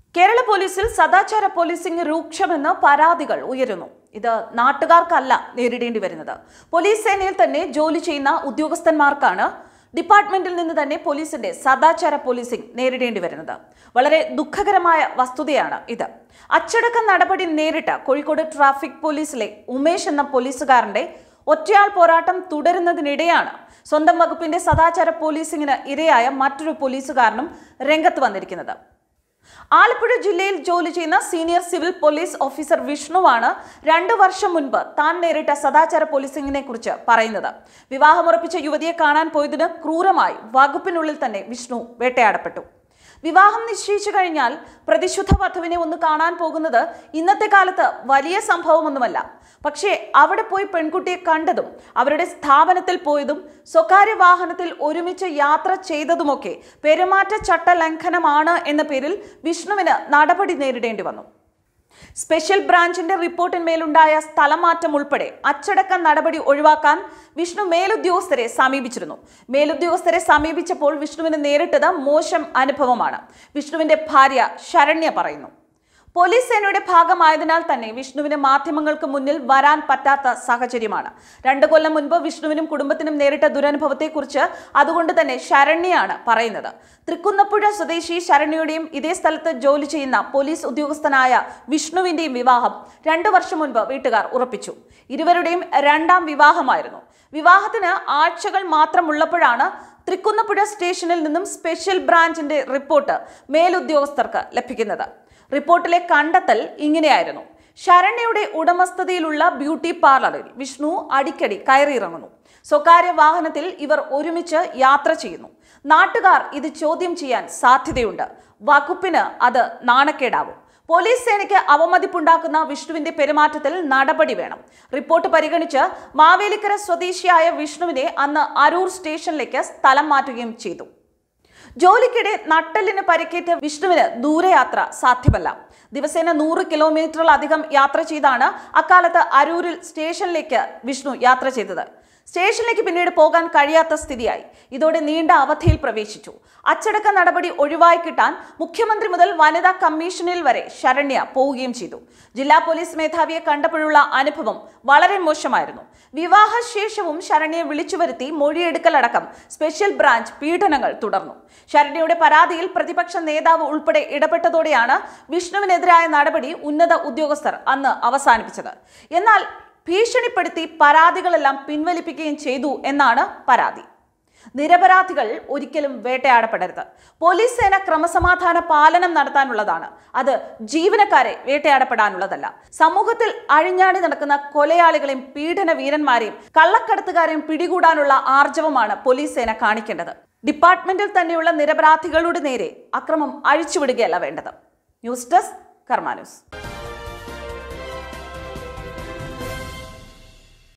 കേരള പോലീസിൽ സദാചാര പോലീസിംഗ് രൂക്ഷമെന്ന് പരാതികൾ ഉയരുന്നു ഇത് നാട്ടുകാർക്കല്ല നേരിടേണ്ടി വരുന്നത് പോലീസ് സേനയിൽ തന്നെ ജോലി ചെയ്യുന്ന ഉദ്യോഗസ്ഥന്മാർക്കാണ് ഡിപ്പാർട്ട്മെന്റിൽ നിന്ന് തന്നെ പോലീസിന്റെ സദാചാര പോലീസിംഗ് നേരിടേണ്ടി വരുന്നത് വളരെ ദുഃഖകരമായ വസ്തുതയാണ് ഇത് അച്ചടക്ക നടപടി നേരിട്ട കോഴിക്കോട് ട്രാഫിക് പോലീസിലെ ഉമേഷ് എന്ന പോലീസുകാരന്റെ ഒറ്റയാൾ പോരാട്ടം തുടരുന്നതിനിടെയാണ് സ്വന്തം വകുപ്പിന്റെ സദാചാര പോലീസിംഗിന് ഇരയായ മറ്റൊരു പോലീസുകാരനും രംഗത്ത് വന്നിരിക്കുന്നത് ആലപ്പുഴ ജില്ലയിൽ ജോലി ചെയ്യുന്ന സീനിയർ സിവിൽ പോലീസ് ഓഫീസർ വിഷ്ണുവാണ് രണ്ടു വർഷം മുൻപ് താൻ നേരിട്ട സദാചാര പോലീസിംഗിനെ കുറിച്ച് പറയുന്നത് വിവാഹമുറപ്പിച്ച യുവതിയെ കാണാൻ പോയതിന് ക്രൂരമായി വകുപ്പിനുള്ളിൽ തന്നെ വിഷ്ണു വേട്ടയാടപ്പെട്ടു വിവാഹം നിശ്ചയിച്ചു കഴിഞ്ഞാൽ പ്രതിശുദ്ധ വധുവിനെ ഒന്ന് കാണാൻ പോകുന്നത് ഇന്നത്തെ കാലത്ത് വലിയ സംഭവമൊന്നുമല്ല പക്ഷേ അവിടെ പോയി പെൺകുട്ടിയെ കണ്ടതും അവരുടെ സ്ഥാപനത്തിൽ പോയതും സ്വകാര്യ വാഹനത്തിൽ ഒരുമിച്ച് യാത്ര ചെയ്തതുമൊക്കെ പെരുമാറ്റച്ചട്ട ലംഘനമാണ് എന്ന പേരിൽ വിഷ്ണുവിന് നടപടി നേരിടേണ്ടി വന്നു സ്പെഷ്യൽ ബ്രാഞ്ചിന്റെ റിപ്പോർട്ടിന്മേലുണ്ടായ സ്ഥലമാറ്റം ഉൾപ്പെടെ അച്ചടക്ക നടപടി ഒഴിവാക്കാൻ വിഷ്ണു മേലുദ്യോഗസ്ഥരെ സമീപിച്ചിരുന്നു മേലുദ്യോഗസ്ഥരെ സമീപിച്ചപ്പോൾ വിഷ്ണുവിന് നേരിട്ടത് മോശം അനുഭവമാണ് വിഷ്ണുവിന്റെ ഭാര്യ ശരണ്യ പറയുന്നു പോലീസ് സേനയുടെ ഭാഗമായതിനാൽ തന്നെ വിഷ്ണുവിന് മാധ്യമങ്ങൾക്ക് മുന്നിൽ വരാൻ പറ്റാത്ത സാഹചര്യമാണ് രണ്ടു കൊല്ലം മുൻപ് വിഷ്ണുവിനും കുടുംബത്തിനും നേരിട്ട ദുരനുഭവത്തെക്കുറിച്ച് അതുകൊണ്ട് തന്നെ ശരണ്യയാണ് പറയുന്നത് തൃക്കുന്നപ്പുഴ സ്വദേശി ശരണ്യയുടെയും ഇതേ സ്ഥലത്ത് ജോലി ചെയ്യുന്ന പോലീസ് ഉദ്യോഗസ്ഥനായ വിഷ്ണുവിന്റെയും വിവാഹം രണ്ടു വർഷം മുൻപ് വീട്ടുകാർ ഉറപ്പിച്ചു ഇരുവരുടെയും രണ്ടാം വിവാഹമായിരുന്നു വിവാഹത്തിന് ആഴ്ചകൾ മാത്രമുള്ളപ്പോഴാണ് തൃക്കുന്നപ്പുഴ സ്റ്റേഷനിൽ നിന്നും സ്പെഷ്യൽ ബ്രാഞ്ചിന്റെ റിപ്പോർട്ട് മേലുദ്യോഗസ്ഥർക്ക് ലഭിക്കുന്നത് റിപ്പോർട്ടിലെ കണ്ടെത്തൽ ഇങ്ങനെയായിരുന്നു ശരണ്യയുടെ ഉടമസ്ഥതയിലുള്ള ബ്യൂട്ടി പാർലറിൽ വിഷ്ണു അടിക്കടി കയറിയിറങ്ങുന്നു സ്വകാര്യ വാഹനത്തിൽ ഇവർ ഒരുമിച്ച് യാത്ര ചെയ്യുന്നു നാട്ടുകാർ ഇത് ചോദ്യം ചെയ്യാൻ സാധ്യതയുണ്ട് വകുപ്പിന് അത് നാണക്കേടാവും പോലീസ് സേനയ്ക്ക് അവമതിപ്പുണ്ടാക്കുന്ന വിഷ്ണുവിന്റെ പെരുമാറ്റത്തിൽ നടപടി വേണം റിപ്പോർട്ട് പരിഗണിച്ച് മാവേലിക്കര സ്വദേശിയായ വിഷ്ണുവിനെ അന്ന് അരൂർ സ്റ്റേഷനിലേക്ക് സ്ഥലം മാറ്റുകയും ചെയ്തു ജോലിക്കിടെ നട്ടെല്ലിന് പരിക്കേറ്റ വിഷ്ണുവിന് ദൂരയാത്ര സാധ്യമല്ല ദിവസേന നൂറ് കിലോമീറ്ററിലധികം യാത്ര ചെയ്താണ് അക്കാലത്ത് അരൂരിൽ സ്റ്റേഷനിലേക്ക് വിഷ്ണു യാത്ര ചെയ്തത് സ്റ്റേഷനിലേക്ക് പിന്നീട് പോകാൻ കഴിയാത്ത സ്ഥിതിയായി ഇതോടെ നീണ്ട അവധിയിൽ പ്രവേശിച്ചു അച്ചടക്ക നടപടി ഒഴിവായി കിട്ടാൻ മുഖ്യമന്ത്രി മുതൽ വനിതാ കമ്മീഷനിൽ വരെ ശരണ്യ പോവുകയും ചെയ്തു ജില്ലാ പോലീസ് മേധാവിയെ കണ്ടപ്പോഴുള്ള അനുഭവം വളരെ മോശമായിരുന്നു വിവാഹശേഷവും ശരണ്യെ വിളിച്ചു വരുത്തി മൊഴിയെടുക്കലടക്കം സ്പെഷ്യൽ ബ്രാഞ്ച് പീഡനങ്ങൾ തുടർന്നു ശരണ്യയുടെ പരാതിയിൽ പ്രതിപക്ഷ നേതാവ് ഉൾപ്പെടെ ഇടപെട്ടതോടെയാണ് വിഷ്ണുവിനെതിരായ നടപടി ഉന്നത ഉദ്യോഗസ്ഥർ അന്ന് അവസാനിപ്പിച്ചത് എന്നാൽ ഭീഷണിപ്പെടുത്തി പരാതികളെല്ലാം പിൻവലിപ്പിക്കുകയും ചെയ്തു എന്നാണ് പരാതി നിരപരാധികൾ ഒരിക്കലും വേട്ടയാടപ്പെടരുത് പോലീസ് സേന ക്രമസമാധാന പാലനം നടത്താനുള്ളതാണ് അത് ജീവനക്കാരെ വേട്ടയാടപ്പെടാനുള്ളതല്ല സമൂഹത്തിൽ അഴിഞ്ഞാടി നടക്കുന്ന കൊലയാളികളെയും പീഡന വീരന്മാരെയും കള്ളക്കടത്തുകാരെയും പിടികൂടാനുള്ള ആർജവമാണ് പോലീസ് സേന കാണിക്കേണ്ടത് ഡിപ്പാർട്ട്മെന്റിൽ തന്നെയുള്ള നിരപരാധികളുടെ നേരെ അക്രമം അഴിച്ചുവിടുകയല്ല വേണ്ടത് ന്യൂസ് ഡെസ്ക് കർമാ ന്യൂസ്